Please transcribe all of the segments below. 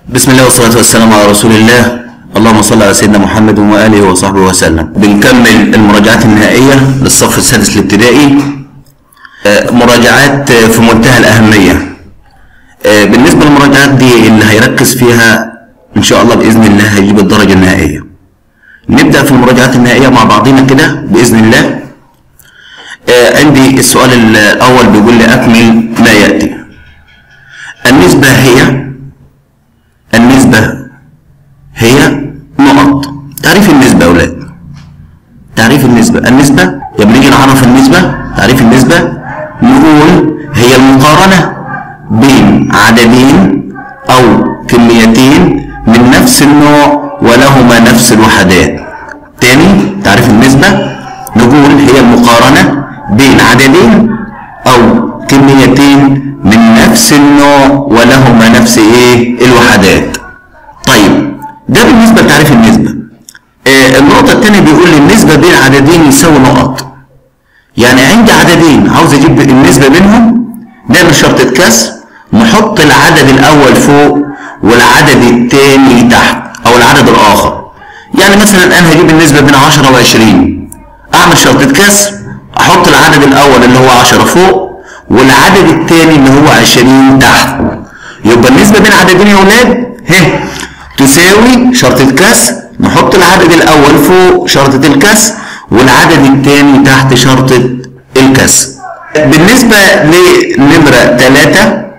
بسم الله والصلاة والسلام على رسول الله اللهم صل على سيدنا محمد وآله وصحبه وسلم بنكمل المراجعات النهائية للصف السادس الابتدائي آه، مراجعات آه، في منتهى الأهمية آه، بالنسبة للمراجعات دي اللي هيركز فيها إن شاء الله بإذن الله هيجيب الدرجة النهائية نبدأ في المراجعات النهائية مع بعضنا كده بإذن الله آه، عندي السؤال الأول بيقول لي أكمل ما يأتي النسبة هي النسبة هي نقط تعريف النسبة يا أولاد تعريف النسبة النسبة يا بنيجي نعرف النسبة تعريف النسبة نقول هي المقارنة بين عددين أو كميتين من نفس النوع ولهما نفس الوحدات تاني تعريف النسبة نقول هي المقارنة بين عددين أو كميتين من نفس النوع ولهما نفس ايه الوحدات طيب ده بالنسبة لتعريف النسبة آه النقطة التانية بيقول لي النسبة بين عددين يساوي نقط يعني عندي عددين عاوز اجيب النسبة بينهم نعمل شرطة كسر نحط العدد الأول فوق والعدد التاني تحت أو العدد الآخر يعني مثلا أنا هجيب النسبة بين 10 و20 أعمل شرطة كسر أحط العدد الأول اللي هو 10 فوق والعدد التاني اللي هو 20 تحت يبقى النسبة بين عددين يا ولاد ه تساوي شرطة كسر نحط العدد الأول فوق شرطة الكسر والعدد التاني تحت شرطة الكسر بالنسبة لنمرة 3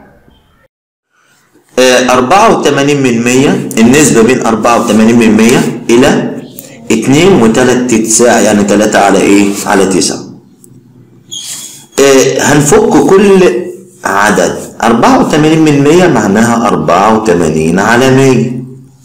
أربعة وتمانين من مية النسبة بين أربعة وتمانين من مية إلى اتنين وتلات تساع يعني تلاتة على إيه؟ على تسعة آه، هنفك كل عدد أربعة وتمانين من مية معناها أربعة وتمانين على مية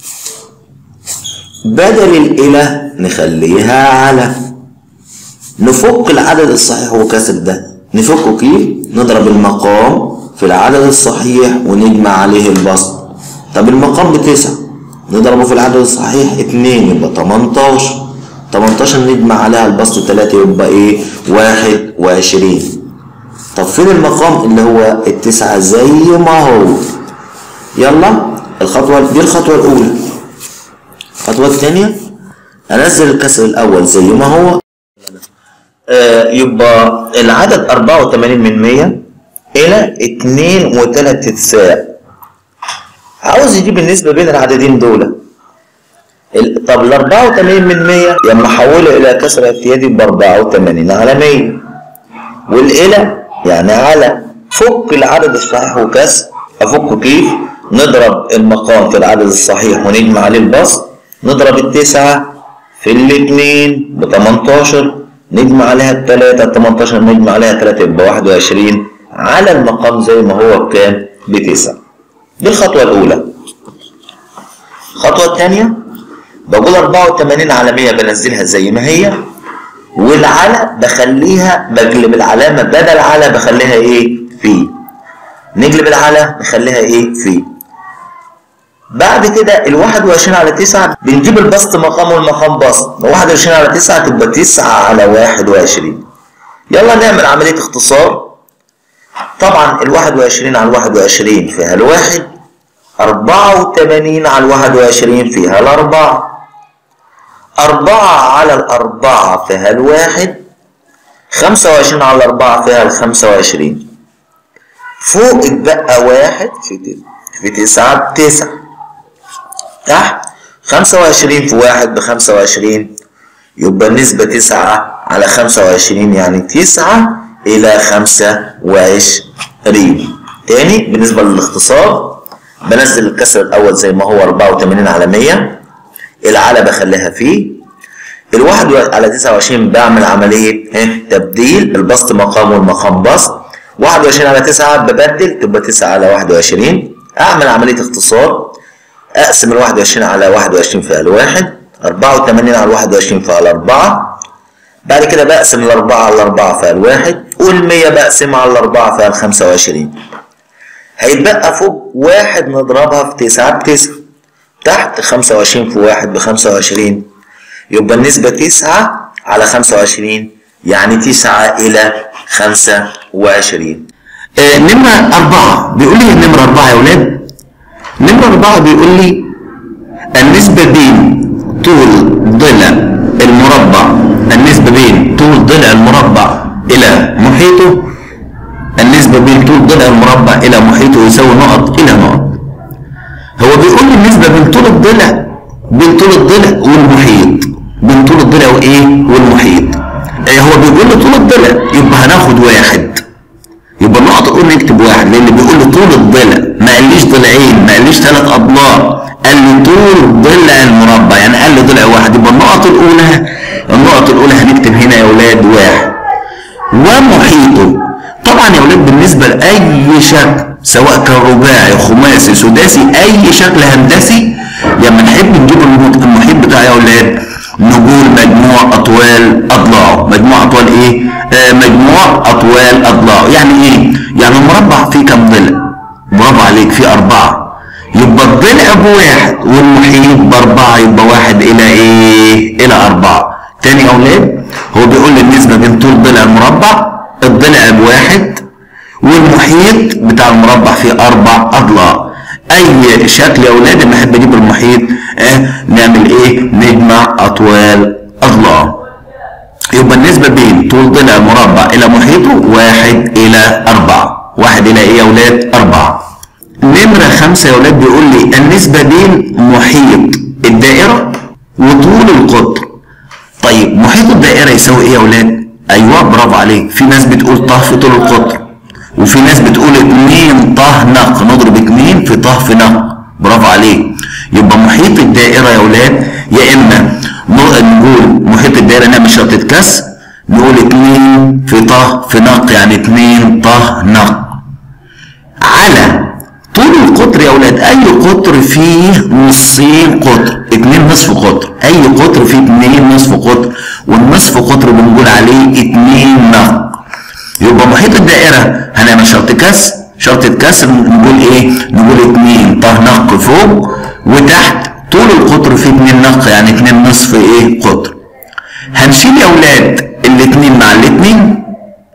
بدل الإله نخليها على نفك العدد الصحيح وكسر ده نفكه كيف نضرب المقام في العدد الصحيح ونجمع عليه البسط طب المقام بتسعة نضربه في العدد الصحيح اتنين يبقى تمنتاشر تمنتاشر نجمع عليها البسط تلاتة يبقى ايه واحد وعشرين طب فين المقام اللي هو التسعة زي ما هو يلا الخطوة دي الخطوة الأولى الخطوة الثانية أنزل الكسر الأول زي ما هو آه يبقى العدد أربعة وتمانين من مية إلى اتنين وتلات تساع عاوز يجيب النسبة بين العددين دول ال- طب ال 84 من 100 لما احوله الى كسر اعتيادي ب 84 على 100 والإلى يعني على فك العدد الصحيح وكسر افكه كيف؟ نضرب المقام في العدد الصحيح ونجمع عليه البسط نضرب التسعة في الاثنين ب 18 نجمع عليها التلاتة 18 نجمع عليها 3 يبقى 21 على المقام زي ما هو بكام؟ بتسعة دي الخطوة الأولى الخطوة الثانية بقول 84 على 100 بنزلها زي ما هي والعلى بخليها بقلب العلامة بدل على بخليها ايه؟ في نقلب العلى نخليها ايه؟ في بعد كده ال 21 على 9 بنجيب البسط مقام والمقام بسط 21 على 9 تبقى 9 على 21 يلا نعمل عملية اختصار طبعا ال 21 على ال 21 فيها الواحد 84 على ال 21 فيها الأربعة أربعة على الأربعة فيها الواحد خمسة وعشرين على الأربعة فيها الخمسة وعشرين فوق اتبقى واحد في ت- في تسعة بتسعة تحت خمسة وعشرين في واحد بخمسة وعشرين يبقى النسبة تسعة على خمسة وعشرين يعني تسعة إلى خمسة وعشرين تاني بالنسبة للاختصار بنزل الكسر الأول زي ما هو أربعة وتمانين على مية العلى بخليها فيه الواحد و- على تسعة وعشرين بعمل عملية ها، تبديل البسط مقام والمقام بسط واحد وعشرين على تسعة ببدل تبقى تسعة على واحد وعشرين أعمل عملية اختصار أقسم الواحد وعشرين على واحد وعشرين فيها الواحد أربعة وتمانين على واحد وعشرين فيها الأربعة بعد كده بقسم الأربعة على الأربعة فيها الواحد والمية بقسم على الأربعة فيها الخمسة وعشرين هيتبقى فوق واحد نضربها في تسعة بتسعة تحت خمسة وعشرين في واحد بخمسة وعشرين يبقى النسبة تسعة على خمسة وعشرين يعني تسعة إلى خمسة وعشرين آه، نمرة أربعة بيقول لي النمرة أربعة يا ولاد نمرة أربعة بيقول لي النسبة بين طول ضلع المربع النسبة بين طول ضلع المربع إلى محيطه النسبة بين طول ضلع المربع إلى محيطه يساوي نقط إلى نقط هو بيقول لي النسبة بين طول الضلع بين طول الضلع والمحيط بين طول الضلع وإيه والمحيط إيه هو بيقول لي طول الضلع يبقى هناخد واحد يبقى النقط اقول نكتب واحد لان بيقول لي طول الضلع ما قاليش ضلعين ما قاليش ثلاث اضلاع قال لي طول ضلع المربع يعني قال لي ضلع واحد يبقى النقط الاولى النقط الاولى هنكتب هنا يا اولاد واحد ومحيطه طبعا يا اولاد بالنسبه لاي شكل سواء كان رباعي خماسي سداسي اي شكل هندسي لما نحب نجيب المحيط بتاعه يا اولاد نقول مجموع اطوال اضلاعه مجموع اطوال ايه آه مجموع اطوال اضلاعه يعني ايه يعني المربع فيه كم ضلع برافو عليك فيه اربعه يبقى الضلع بواحد والمحيط باربعه يبقى واحد الى ايه الى اربعه تاني يا اولاد هو بيقول لي النسبه بين طول ضلع المربع الضلع بواحد والمحيط بتاع المربع فيه اربع اضلاع اي شكل يا اولاد لما احب اجيب المحيط اه نعمل ايه نجمع اطوال اضلاع يبقى النسبة بين طول ضلع المربع إلى محيطه واحد إلى أربعة واحد إلى إيه يا أولاد؟ أربعة نمرة خمسة يا أولاد بيقول لي النسبة بين محيط الدائرة وطول القطر طيب محيط الدائرة يساوي إيه يا أولاد؟ أيوه برافو عليك في ناس بتقول طه في طول القطر وفي ناس بتقول 2 طه نق نضرب 2 في طه في نق برافو عليك يبقى محيط الدائرة يا أولاد يا إما نقول محيط الدائرة نعمل شرطة كسر نقول 2 في طه في نق يعني 2 طه نق على طول القطر يا أولاد أي قطر فيه نصين قطر 2 نصف قطر أي قطر فيه 2 نصف قطر والنصف قطر بنقول عليه 2 نق يبقى محيط الدائرة هنعمل شرط كسر شرطة كسر نقول ايه نقول 2 طه نق فوق وتحت طول القطر فيه 2 نق يعني 2 نصف ايه قطر هنشيل يا اولاد الاتنين مع الاتنين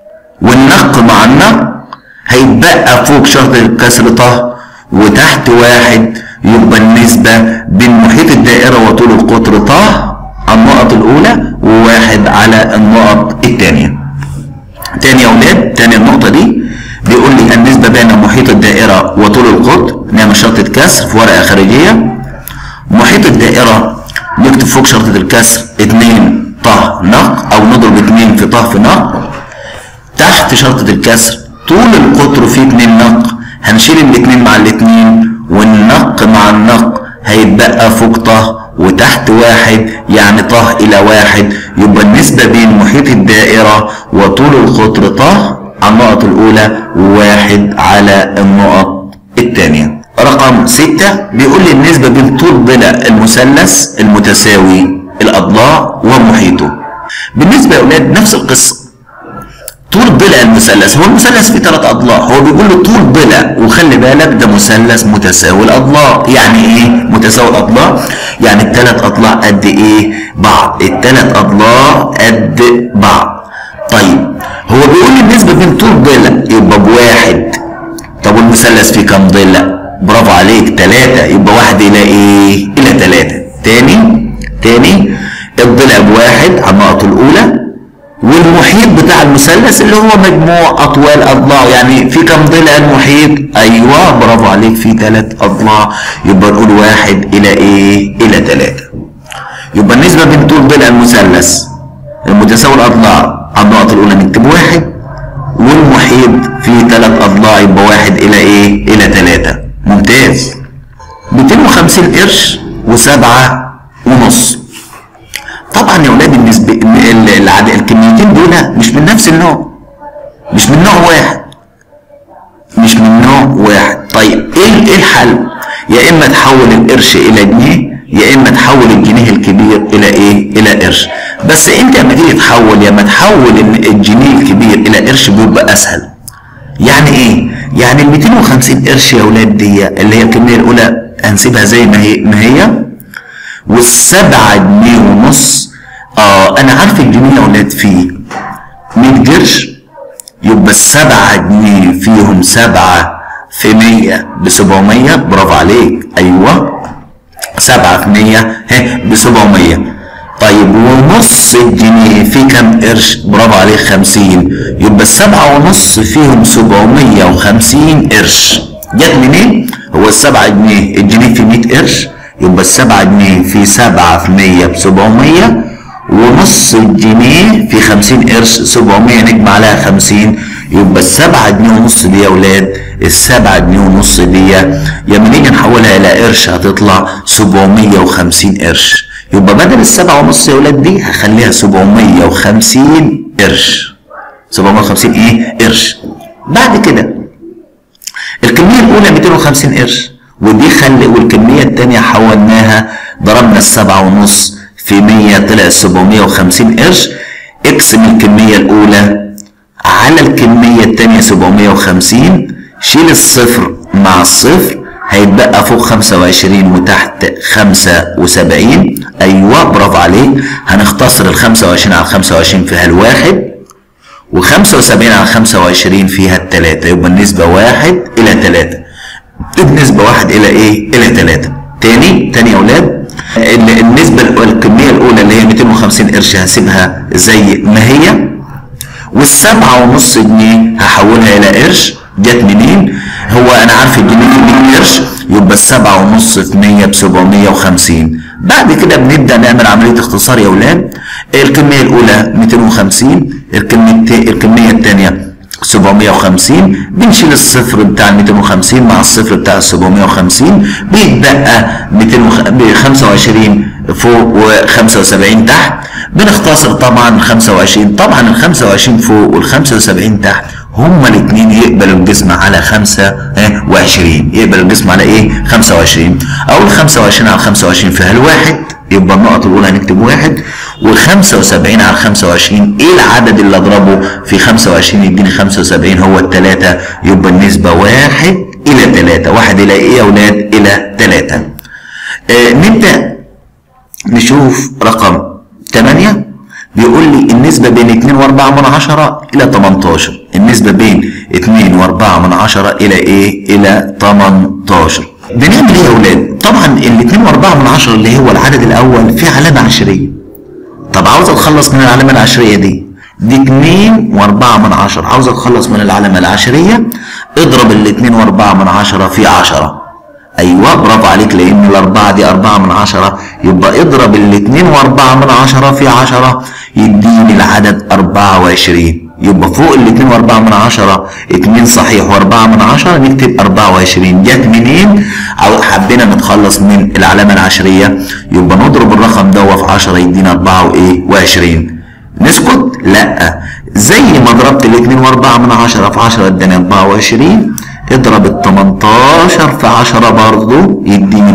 والنق مع النق هيتبقى فوق شرط الكسر طه وتحت واحد يبقى النسبة بين محيط الدائرة وطول القطر طه على النقط الأولى وواحد على النقط الثانية تاني يا أولاد تاني النقطة دي بيقول لي النسبة بين محيط الدائرة وطول القطر نعمل شرطة كسر في ورقة خارجية محيط الدائرة نكتب فوق شرطة الكسر 2 طه نق أو نضرب 2 في طه في نق تحت شرطة الكسر طول القطر فيه 2 نق هنشيل الاتنين مع الاتنين والنق مع النق هيتبقى فوق طه وتحت واحد يعني طه إلى واحد يبقى النسبة بين محيط الدائرة وطول القطر طه على النقط الأولى وواحد على النقط الثانية رقم ستة بيقول لي النسبة بين طول ضلع المثلث المتساوي الأضلاع ومحيطه بالنسبة يا أولاد نفس القصة طول ضلع المثلث هو المثلث فيه ثلاث اضلاع هو بيقول له طول ضلع وخلي بالك ده مثلث متساوي الاضلاع يعني ايه متساوي الاضلاع يعني الثلاث اضلاع قد ايه بعض الثلاث اضلاع قد بعض طيب هو بيقول لي النسبه بين طول ضلع يبقى بواحد طب والمثلث فيه كام ضلع برافو عليك ثلاثة يبقى واحد إلى إيه؟ إلى ثلاثة تاني تاني الضلع بواحد على النقطة الأولى والمحيط بتاع المثلث اللي هو مجموع اطوال اضلاعه يعني في كم ضلع المحيط ايوه برافو عليك في ثلاث اضلاع يبقى نقول واحد الى ايه الى ثلاثة يبقى النسبة بين طول ضلع المثلث المتساوي الاضلاع على النقطة الاولى نكتب واحد والمحيط فيه ثلاث اضلاع يبقى واحد الى ايه الى ثلاثة ممتاز 250 قرش وسبعة ونص طبعا يا اولاد النسبة العدد الكميتين دول مش من نفس النوع مش من نوع واحد مش من نوع واحد طيب ايه ايه الحل يا اما تحول القرش الى جنيه يا اما تحول الجنيه الكبير الى ايه الى قرش بس انت لما تيجي تحول يا اما تحول الجنيه الكبير الى قرش بيبقى اسهل يعني ايه يعني ال 250 قرش يا اولاد دي اللي هي الكميه الاولى هنسيبها زي ما هي ما هي والسبعة جنيه ونص اه انا عارف الجنيه يا ولاد فيه 100 قرش يبقى السبعة جنيه فيهم سبعة في 100 ب 700 برافو عليك ايوه 7 في 100 ها ب 700 طيب ونص الجنيه في كام قرش برافو عليك 50 يبقى السبعة ونص فيهم 750 قرش جت منين هو السبعة جنيه الجنيه في 100 قرش يبقى السبعة جنيه في 7 في 100 ب 700 ونص الجنيه في 50 قرش 700 نجمع عليها 50 يبقى السبعة جنيه ونص دي يا ولاد السبعة جنيه ونص دي لما نيجي نحولها إلى قرش هتطلع 750 قرش يبقى بدل السبعة ونص يا ولاد دي هخليها 750 قرش 750 ايه قرش بعد كده الكمية الأولى 250 قرش ودي خلي والكمية التانية حولناها ضربنا السبعة ونص في 100 طلع 750 قرش اقسم الكمية الأولى على الكمية التانية 750 شيل الصفر مع الصفر هيتبقى فوق 25 وتحت 75 ايوه برافو عليك هنختصر ال 25 على 25 فيها الواحد و75 على 25 فيها التلاتة يبقى النسبة واحد إلى تلاتة النسبة واحد إلى إيه؟ إلى تلاتة تاني تاني يا أولاد ال- النسبة الأولى- الكمية الأولى اللي هي 250 قرش هسيبها زي ما هي والسبعة ونص جنيه هحولها إلى قرش جت منين؟ هو أنا عارف الجنيه في 100 قرش يبقى السبعة ونص في 100 ب 750 بعد كده بنبدأ نعمل عملية اختصار يا أولاد الكمية الأولى 250 الكمية الت- الكمية الثانية 750 بنشيل الصفر بتاع ال 250 مع الصفر بتاع ال 750 بيتبقى 225 فوق و75 تحت بنختصر طبعا ال 25 طبعا ال 25 فوق وال 75 تحت هما الاثنين يقبلوا الجسم على 25 يقبل الجسم على ايه 25 او ال 25 على 25 فيها الواحد يبقى النقط الاولى هنكتب واحد وال 75 على 25 ايه العدد اللي اضربه في 25 يديني 75 هو الثلاثة يبقى النسبة واحد الى ثلاثة واحد الى ايه يا اولاد الى ثلاثة آه نبدأ نشوف رقم 8 بيقول لي النسبة بين 2 و4 من عشرة إلى 18 النسبة بين 2 و4 من عشرة إلى إيه؟ إلى 18 بنعمل إيه يا أولاد؟ طبعا ال 2 و4 من عشرة اللي هو العدد الأول فيه علامة عشرية طب عاوز أتخلص من العلامة العشرية دي دي 2 و4 من عشرة عاوز أتخلص من العلامة العشرية اضرب ال 2 و4 من عشرة في 10 ايوه برافو عليك لان الاربعه دي اربعه من عشره يبقى اضرب الاتنين واربعه من عشره في عشره يديني العدد اربعه وعشرين يبقى فوق الاتنين واربعه من عشره اتنين صحيح واربعه من عشره نكتب اربعه وعشرين جت منين؟ او حبينا نتخلص من العلامه العشريه يبقى نضرب الرقم ده في 10 يدينا اربعه وايه؟ وعشرين نسكت؟ لا زي ما ضربت الاتنين واربعه من عشره في 10 اداني 24 اضرب ال 18 في 10 برضه يديني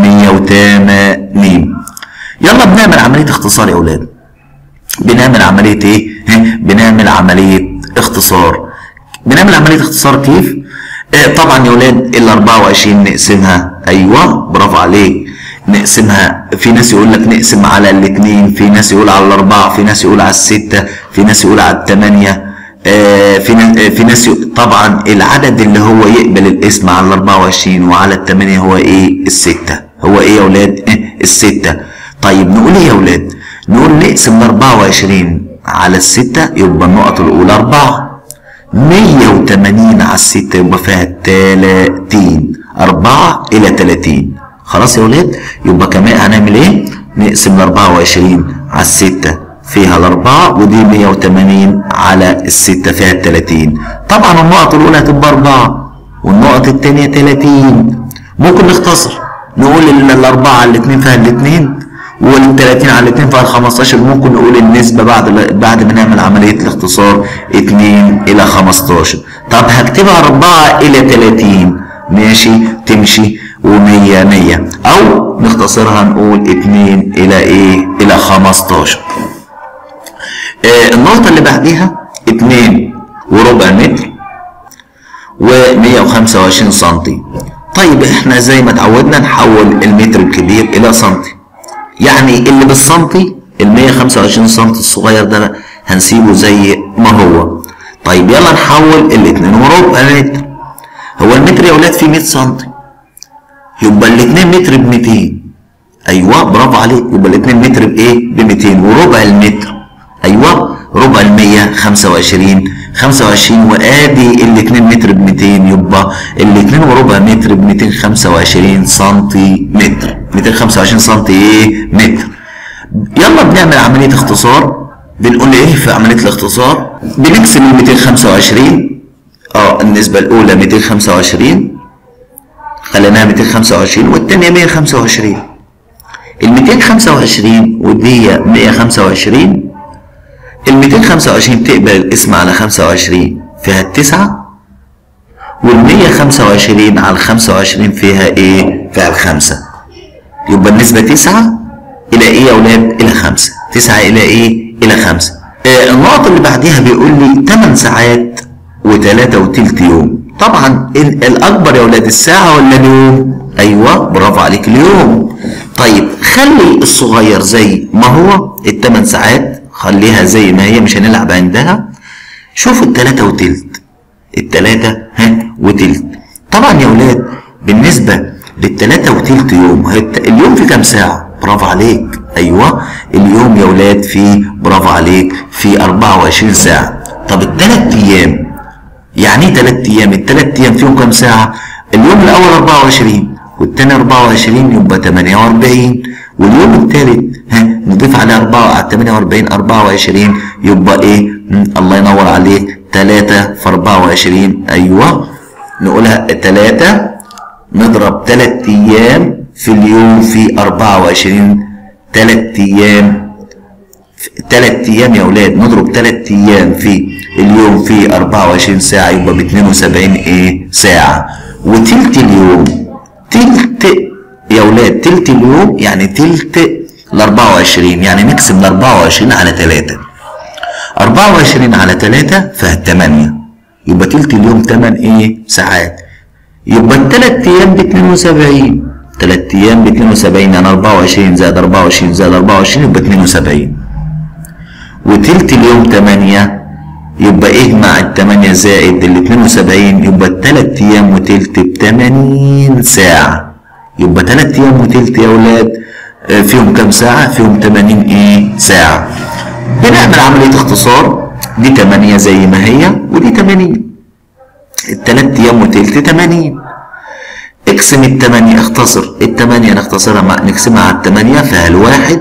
180 يلا بنعمل عملية اختصار يا اولاد بنعمل عملية ايه؟ ها؟ بنعمل عملية اختصار بنعمل عملية اختصار كيف؟ آه طبعا يا اولاد ال 24 نقسمها ايوه برافو عليك نقسمها في ناس يقول لك نقسم على الاثنين في ناس يقول على الاربعه في ناس يقول على السته في ناس يقول على الثمانيه آه في ناس آه في ناس يق- طبعا العدد اللي هو يقبل الاسم على ال 24 وعلى الثمانيه هو ايه السته هو ايه يا اولاد إيه السته طيب نقول ايه يا اولاد نقول نقسم ال 24 على السته يبقى النقط الاولى 4 180 على الستة يبقى فيها 30 4 إلى 30 خلاص يا ولاد يبقى كمان هنعمل إيه؟ نقسم ال 24 على الستة فيها الأربعة ودي 180 على الستة فيها ال 30 طبعا النقط الأولى هتبقى 4 والنقط التانية 30 ممكن نختصر نقول إن الأربعة على الاتنين فيها الاتنين وال 30 على 2 فيها 15 ممكن نقول النسبة بعد بعد ما نعمل عملية الاختصار 2 إلى 15 طب هكتبها 4 إلى 30 ماشي تمشي و100 100 أو نختصرها نقول 2 إلى إيه؟ إلى 15 آه النقطة اللي بعديها 2 وربع متر و125 سنتي طيب احنا زي ما اتعودنا نحول المتر الكبير إلى سنتي يعني اللي بالسنتي ال 125 سنتي الصغير ده هنسيبه زي ما هو طيب يلا نحول الاتنين وربع متر هو المتر يا اولاد فيه 100 سم يبقى ال 2 متر ب 200 ايوه برافو عليك يبقى ال 2 متر بايه ب 200 وربع المتر ايوه ربع ال 100 25 25 وادي ال 2 متر ب 200 يبقى ال 2 وربع متر ب 225 سنتي متر 225 سنتي ايه متر يلا بنعمل عمليه اختصار بنقول ايه في عمليه الاختصار بنقسم ال 225 اه النسبه الاولى 225 خليناها 225 والثانيه 125 ال 225 ودي 125 ال 225 تقبل الاسم على 25 فيها التسعة وال 125 على 25 فيها ايه؟ فيها الخمسة يبقى النسبة 9 إلى ايه يا أولاد؟ إلى 5 9 إلى ايه؟ إلى 5 آه النقطة اللي بعديها بيقول لي 8 ساعات و3 وتلت يوم طبعا ال- الأكبر يا أولاد الساعة ولا اليوم؟ أيوه برافو عليك اليوم طيب خلي الصغير زي ما هو الثمان ساعات خليها زي ما هي مش هنلعب عندها شوفوا التلاتة وتلت التلاتة ها وتلت طبعا يا ولاد بالنسبة للتلاتة وتلت يوم هي الت- اليوم في كام ساعة برافو عليك ايوه اليوم يا ولاد في برافو عليك في 24 ساعة طب التلات ايام يعني ايه تلات ايام التلات ايام فيهم كام ساعة اليوم الاول 24 والتاني 24 يبقى 48 واليوم التالت ها نضيف عليه 4 على 48 24 يبقى ايه مم، الله ينور عليك 3 في 24 ايوه نقولها 3 نضرب 3 ايام في اليوم في 24 3 ايام تلات ايام يا اولاد نضرب تلات ايام في اليوم في 24 ساعة يبقى ب 72 ايه ساعة وتلت اليوم تلت يا اولاد تلت اليوم يعني تلت ال 24 يعني نقسم ال 24 على 3 24 على 3 فيها 8 يبقى تلت اليوم 8 ايه ساعات يبقى التلات ايام ب 72 تلات ايام ب 72 يعني 24 زائد 24 زائد 24 يبقى 72 وتلت اليوم 8 يبقى اجمع ال 8 زائد ال 72 يبقى التلات ايام وتلت ب 80 ساعة يبقى تلات ايام وتلت يا ولاد آه، فيهم كام ساعة؟ فيهم 80 ايه ساعة بنعمل عملية اختصار دي 8 زي ما هي ودي 80 التلات ايام وتلت 80 اقسم التمانية اختصر التمانية نختصرها مع نقسمها على التمانية فيها الواحد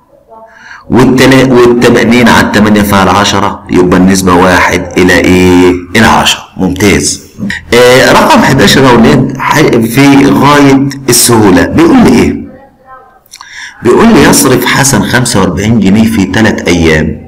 والتلا والتمانين على التمانية فيها العشرة يبقى النسبة واحد إلى إيه؟ إلى عشرة ممتاز آه رقم 11 يا أولاد ح- في غاية السهولة بيقول لي إيه؟ بيقول لي يصرف حسن 45 جنيه في 3 أيام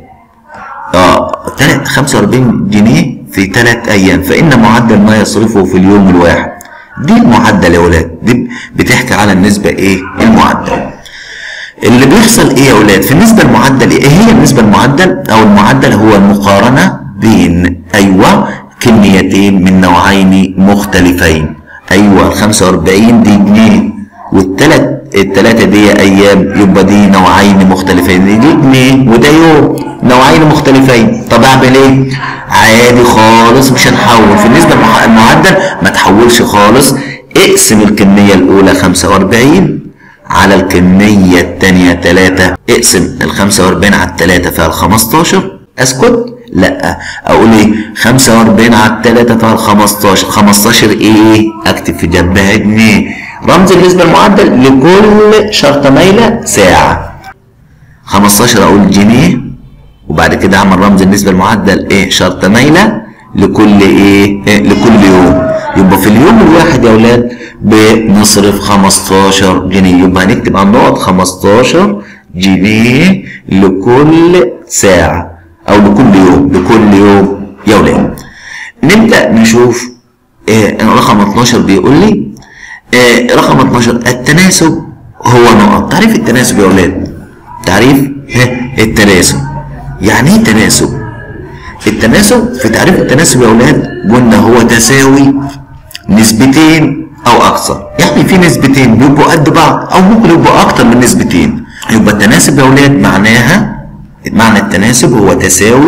اه تلات 45 جنيه في 3 ايام فان معدل ما يصرفه في اليوم الواحد دي المعدل يا ولاد دي بتحكي على النسبه ايه المعدل اللي بيحصل ايه يا ولاد في النسبه المعدل ايه هي النسبه المعدل او المعدل هو المقارنه بين ايوه كميتين من نوعين مختلفين ايوه ال 45 دي جنيه والتلات التلاتة دي ايام يبقى دي نوعين مختلفين دي جنيه وده يوم نوعين مختلفين طب اعمل ايه عادي خالص مش هنحول في النسبة المع- المعدل ما تحولش خالص اقسم الكمية الاولى 45 على الكمية التانية 3 اقسم ال 45 على التلاتة فيها ال 15 اسكت لا اقول ايه 45 على التلاتة فيها ال 15 15 ايه اكتب في جنبها جنيه رمز النسبة المعدل لكل شرطة مايلة ساعة 15 اقول جنيه وبعد كده اعمل رمز النسبة المعدل ايه شرطة مايلة لكل ايه, إيه لكل يوم يبقى في اليوم الواحد يا اولاد بنصرف 15 جنيه يبقى هنكتب على النقط 15 جنيه لكل ساعة او لكل يوم لكل يوم يا اولاد نبدأ نشوف إيه رقم 12 بيقول لي إيه رقم 12 التناسب هو نقط تعريف التناسب يا اولاد تعريف ها، التناسب يعني ايه تناسب التناسب في تعريف التناسب يا اولاد قلنا هو تساوي نسبتين او اكثر يعني في نسبتين بيبقوا قد بعض او ممكن يبقوا اكتر من نسبتين يبقى التناسب يا اولاد معناها معنى التناسب هو تساوي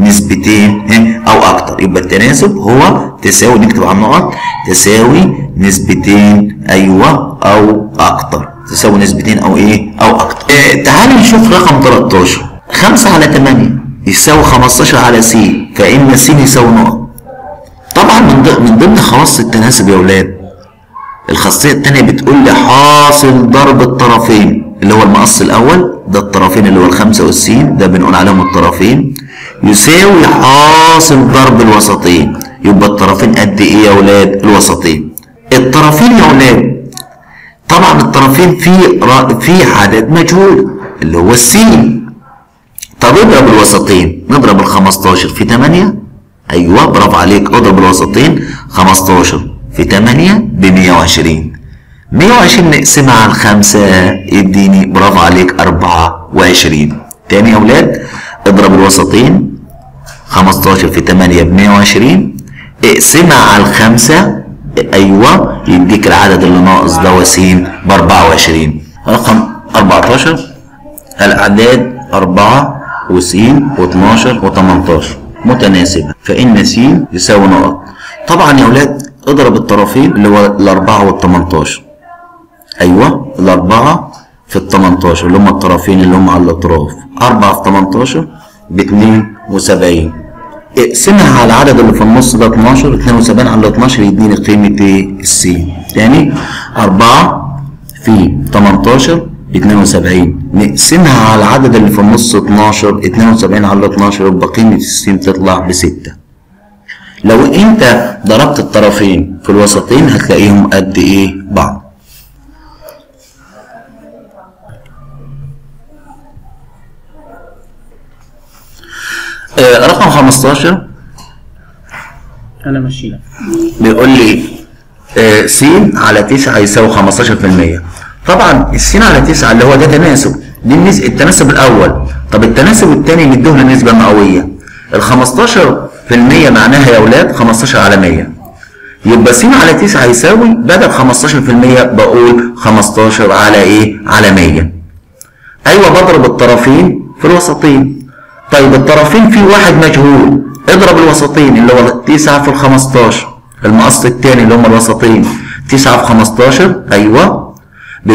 نسبتين ها، او اكتر يبقى التناسب هو تساوي نكتب على النقط تساوي نسبتين ايوه او اكتر تساوي نسبتين او ايه او اكتر اه تعالوا نشوف رقم 13 5 على 8 يساوي 15 على س فان س يساوي نقط طبعا من ضمن من ضمن خواص التناسب يا اولاد الخاصيه الثانيه بتقول لي حاصل ضرب الطرفين اللي هو المقص الاول ده الطرفين اللي هو الخمسه والسين ده بنقول عليهم الطرفين يساوي حاصل ضرب الوسطين يبقى الطرفين قد ايه يا اولاد الوسطين الطرفين يا اولاد طبعا الطرفين في را- في عدد مجهول اللي هو السين طب اضرب الوسطين نضرب ال 15 في 8 ايوه برافو عليك اضرب الوسطين 15 في 8 ب 120 120 نقسمها على الخمسة يديني برافو عليك 24 تاني يا اولاد اضرب الوسطين 15 في 8 ب 120 اقسمها على الخمسة ايوه يديك العدد اللي ناقص ده وسين ب 24 رقم 14 الأعداد أربعة وسين و12 و18 متناسبة فإن س يساوي نقط طبعا يا أولاد اضرب الطرفين اللي هو الأربعة والتمنتاشر أيوة الأربعة في التمنتاشر اللي هم الطرفين اللي هم على الأطراف أربعة في تمنتاشر باتنين وسبعين اقسمها على العدد اللي في النص ده 12 72 على 12 يديني قيمة ايه السين تاني 4 في 18 72 نقسمها على العدد اللي في النص 12 72 على 12 يبقى قيمة السين تطلع بستة لو انت ضربت الطرفين في الوسطين هتلاقيهم قد ايه بعض آه رقم 15 انا ماشي لك بيقول لي آه، س على 9 يساوي 15% طبعا السين على 9 اللي هو ده تناسب دي النس- التناسب الاول طب التناسب الثاني نديه له نسبه مئويه ال 15% معناها يا اولاد 15 على 100 يبقى س على 9 يساوي بدل 15% بقول 15 على ايه على 100 ايوه بضرب الطرفين في الوسطين طيب الطرفين في واحد مجهول اضرب الوسطين اللي هو 9 في ال 15 المقص الثاني اللي هم الوسطين 9 في 15 ايوه ب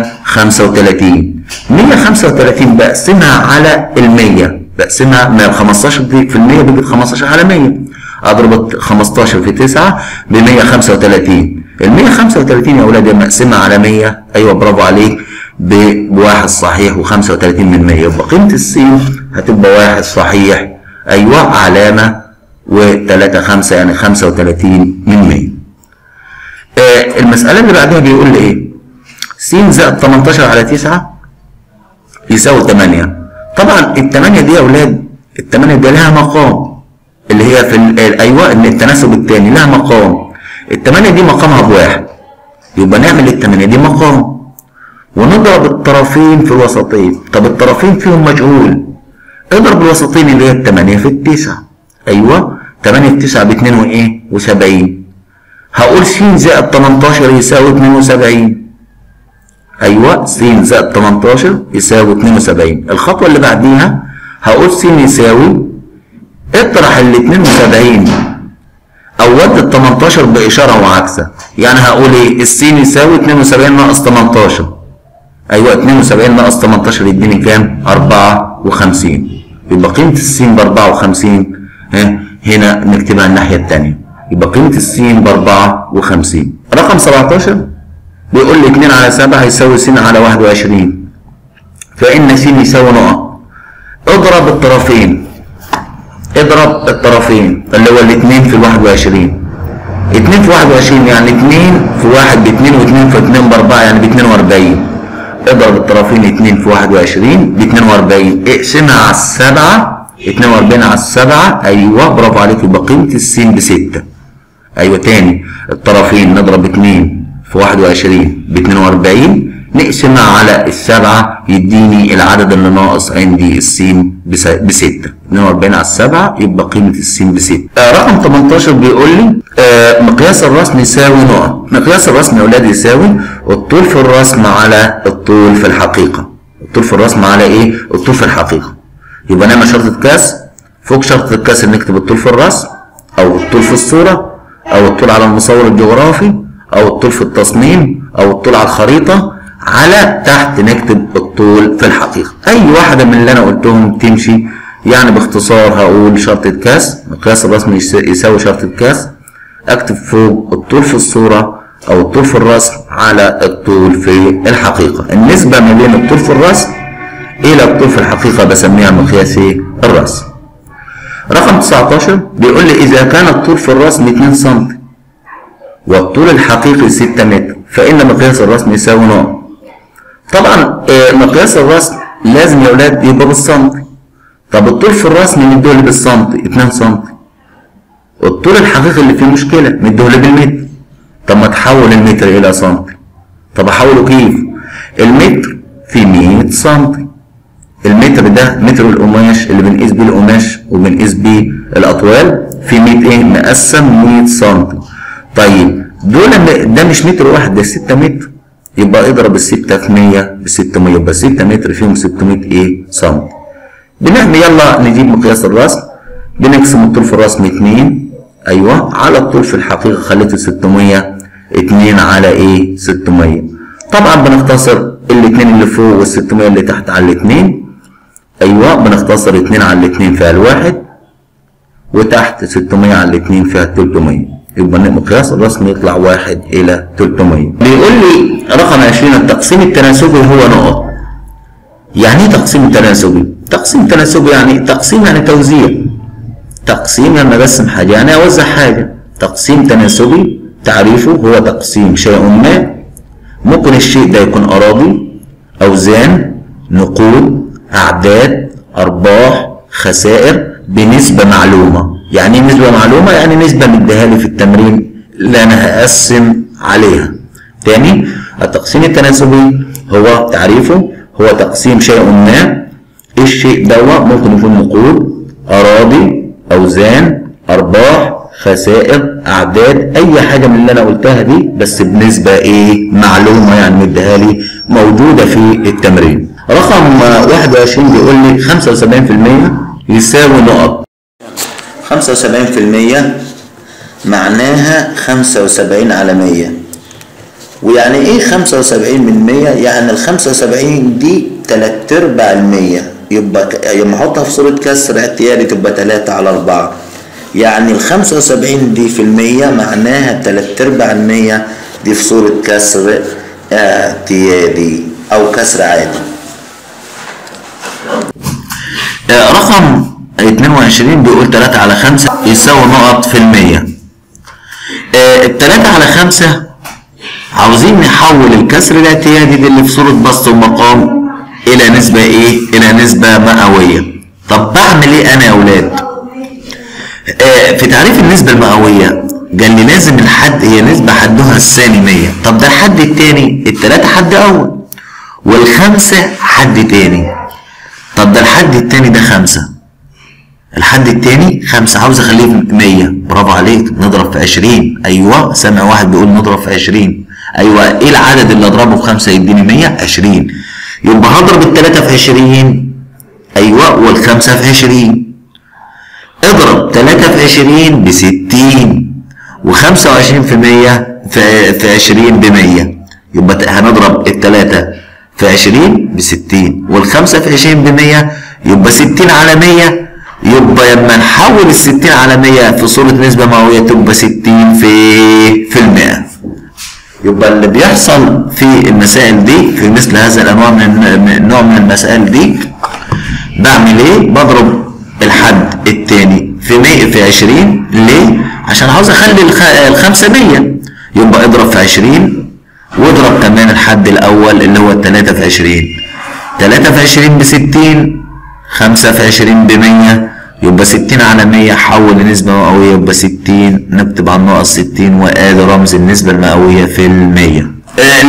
135 135 بقسمها على ال 100 بقسمها من ال 15 دي في المية بيجي 15 على 100 اضرب ال 15 في 9 ب 135 ال 135 يا اولاد لما اقسمها على 100 ايوه برافو عليك ب- بواحد صحيح و35 من 100 يبقى قيمه السين هتبقى واحد صحيح ايوه علامه و3 5 يعني 35 من 100 آه المساله اللي بعدها بيقول لي ايه س زائد 18 على 9 يساوي 8 طبعا الثمانية دي يا اولاد الثمانية دي لها مقام اللي هي في ال- ايوه ان التناسب الثاني لها مقام الثمانية دي مقامها بواحد يبقى نعمل الثمانية دي مقام ونضرب الطرفين في الوسطين طب الطرفين فيهم مجهول اضرب الوسطين اللي هي الثمانية في التسعة ايوه 8 في 9 ب 2 وايه و70 هقول س زائد 18 يساوي 72 ايوه س زائد 18 يساوي 72 الخطوه اللي بعديها هقول س يساوي اطرح ال 72 او ود ال 18 باشاره وعكسه يعني هقول ايه الس يساوي 72 ناقص 18 ايوه 72 ناقص 18 يديني كام 54 يبقى قيمه السين ب 54 ها هنا نكتبها الناحيه الثانيه يبقى قيمه السين ب 54 رقم 17 بيقول لي 2 على 7 يساوي س على 21 فإن س يساوي نقط اضرب الطرفين اضرب الطرفين اللي هو الاثنين في ال 21 2 في 21 يعني 2 في 1 ب 2 و2 في 2 ب 4 يعني ب 42 اضرب الطرفين 2 في 21 ب 42 اقسمها على السبعة 42 على السبعة ايوه برافو عليك يبقى قيمة السين ب 6 ايوه تاني الطرفين نضرب 2 في 21 ب 42 نقسمها على السبعة يديني العدد اللي ناقص عندي السين ب 6 42 على السبعة يبقى قيمة السين ب 6 آه رقم 18 بيقول لي آه مقياس الرسم يساوي نقط مقياس الرسم يا اولاد يساوي الطول في الرسم على الطول في الحقيقة الطول في الرسم على ايه الطول في الحقيقة يبقى نعمل شرطة كاس فوق شرط الكسر نكتب الطول في الرسم او الطول في الصورة او الطول على المصور الجغرافي او الطول في التصميم او الطول على الخريطة على تحت نكتب الطول في الحقيقة اي واحدة من اللي انا قلتهم تمشي يعني باختصار هقول شرطة كاس مقياس الرسم يس- يساوي شرطة كاس اكتب فوق الطول في الصورة او الطول في الرسم على الطول في الحقيقة النسبة ما بين الطول في الرسم الى الطول في الحقيقة بسميها مقياس إيه؟ الرسم رقم 19 بيقول لي اذا كان الطول في الرسم 2 سم والطول الحقيقي 6 متر فان مقياس الرسم يساوي نقط طبعا آه، مقياس الرسم لازم يا اولاد يبقى بالسنتي طب الطول في الرسم مديه بالسنتي 2 سم الطول الحقيقي اللي فيه مشكله مديه بالمتر طب ما تحول المتر الى سنتي طب احوله كيف المتر في 100 سنتي المتر ده متر القماش اللي بنقيس بيه القماش وبنقيس بيه الاطوال في 100 ايه مقسم 100 سم طيب دول م- ده مش متر واحد ده 6 متر يبقى اضرب الستة في 100 ب 600 يبقى 6 متر فيهم 600 ايه سم بنعمل يلا نجيب مقياس الرسم بنقسم الطول في الرسم 2 ايوه على الطول في الحقيقه خليته 600 2 على ايه 600 طبعا بنختصر الاثنين اللي فوق وال 600 اللي تحت على الاثنين ايوه بنختصر 2 على الاثنين فيها الواحد وتحت 600 على الاثنين فيها 300 يبقى مقياس الرسم يطلع واحد الى 300 بيقول لي رقم 20 التقسيم التناسبي هو نقط يعني ايه تقسيم تناسبي؟ تقسيم تناسبي يعني تقسيم يعني توزيع تقسيم يعني اقسم حاجه يعني اوزع حاجه تقسيم تناسبي تعريفه هو تقسيم شيء ما ممكن الشيء ده يكون اراضي اوزان نقود اعداد ارباح خسائر بنسبه معلومه يعني ايه نسبه معلومه يعني نسبه مديها لي في التمرين اللي انا هقسم عليها تاني التقسيم التناسبي هو تعريفه هو تقسيم شيء ما الشيء ده ممكن يكون نقود اراضي اوزان ارباح خسائر اعداد اي حاجه من اللي انا قلتها دي بس بنسبه ايه معلومه يعني مديها لي موجوده في التمرين رقم 21 بيقول لي 75% يساوي نقط 75% معناها 75 على 100 ويعني ايه 75 من 100 يعني ال 75 دي 3 ارباع المية يبقى ك- لما احطها في صورة كسر اعتيادي تبقى 3 على 4 يعني ال 75 دي في المية معناها 3 ارباع المية دي في صورة كسر اعتيادي او كسر عادي آه، رقم 22 بيقول 3 على 5 يساوي نقط في المية آه، التلاتة على خمسة عاوزين نحول الكسر الاعتيادي دي اللي في صورة بسط ومقام إلى نسبة إيه؟ إلى نسبة مئوية. طب بعمل إيه أنا يا أولاد؟ آه في تعريف النسبة المئوية قال لي لازم الحد هي نسبة حدها الثاني 100 طب ده الحد التاني التلاتة حد أول والخمسة حد تاني طب ده الحد التاني ده خمسة الحد التاني خمسة عاوز اخليه في 100 برافو عليك نضرب في 20 ايوه سامع واحد بيقول نضرب في 20 ايوه ايه العدد اللي اضربه في خمسة يديني 100 20 يبقى هضرب التلاتة في 20 ايوه والخمسة في 20 اضرب تلاتة في 20 ب 60 و25 في 100 في في 20 ب 100 يبقى ت- هنضرب التلاتة في 20 ب 60 والخمسة في 20 ب 100 يبقى 60 على 100 يبقى لما نحول ال 60 على 100 في صورة نسبة مئوية تبقى 60 في في المئة يبقى اللي بيحصل في المسائل دي في مثل هذا الانواع من من- نوع من المسائل دي بعمل ايه؟ بضرب الحد التاني في 100 في 20 ليه؟ عشان عاوز اخلي الخ- الخمسة 100 يبقى اضرب في 20 واضرب كمان الحد الاول اللي هو التلاتة في 20 تلاتة في 20 ب 60 خمسة في 20 ب 100 يبقى 60 على 100 حول لنسبة مئوية يبقى 60 نكتب على الناقص 60 وادي رمز النسبة المئوية في المية ال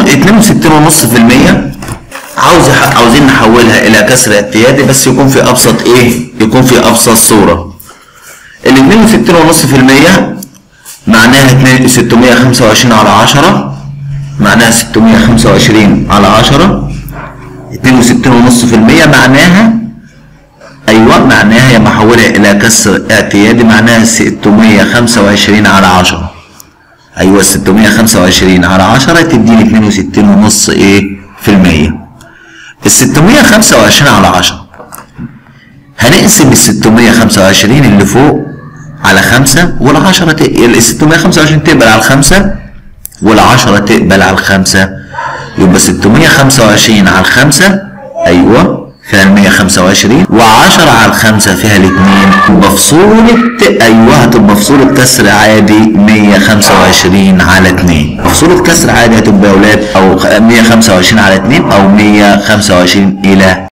62.5% عاوز عاوزين نحولها الى كسر اعتيادي بس يكون في ابسط ايه؟ يكون في ابسط صورة. ال 62.5% معناها 2 625 على 10 معناها 625 على 10 62.5% معناها ايوه معناها هي محولة الى كسر اعتيادي معناها 625 على 10 ايوه 625 على 10 تديني 62 ونص ايه في المية ال 625 على 10 هنقسم ال 625 اللي فوق على 5 وال 10 ت... ال 625 تقبل على 5 وال 10 تقبل على 5 يبقى 625 على 5 ايوه فيها ال 125 و10 على 5 فيها الاثنين يبقى فصولة ايوه هتبقى فصولة كسر عادي 125 على 2 فصولة كسر عادي هتبقى يا اولاد او 125 على 2 او 125 الى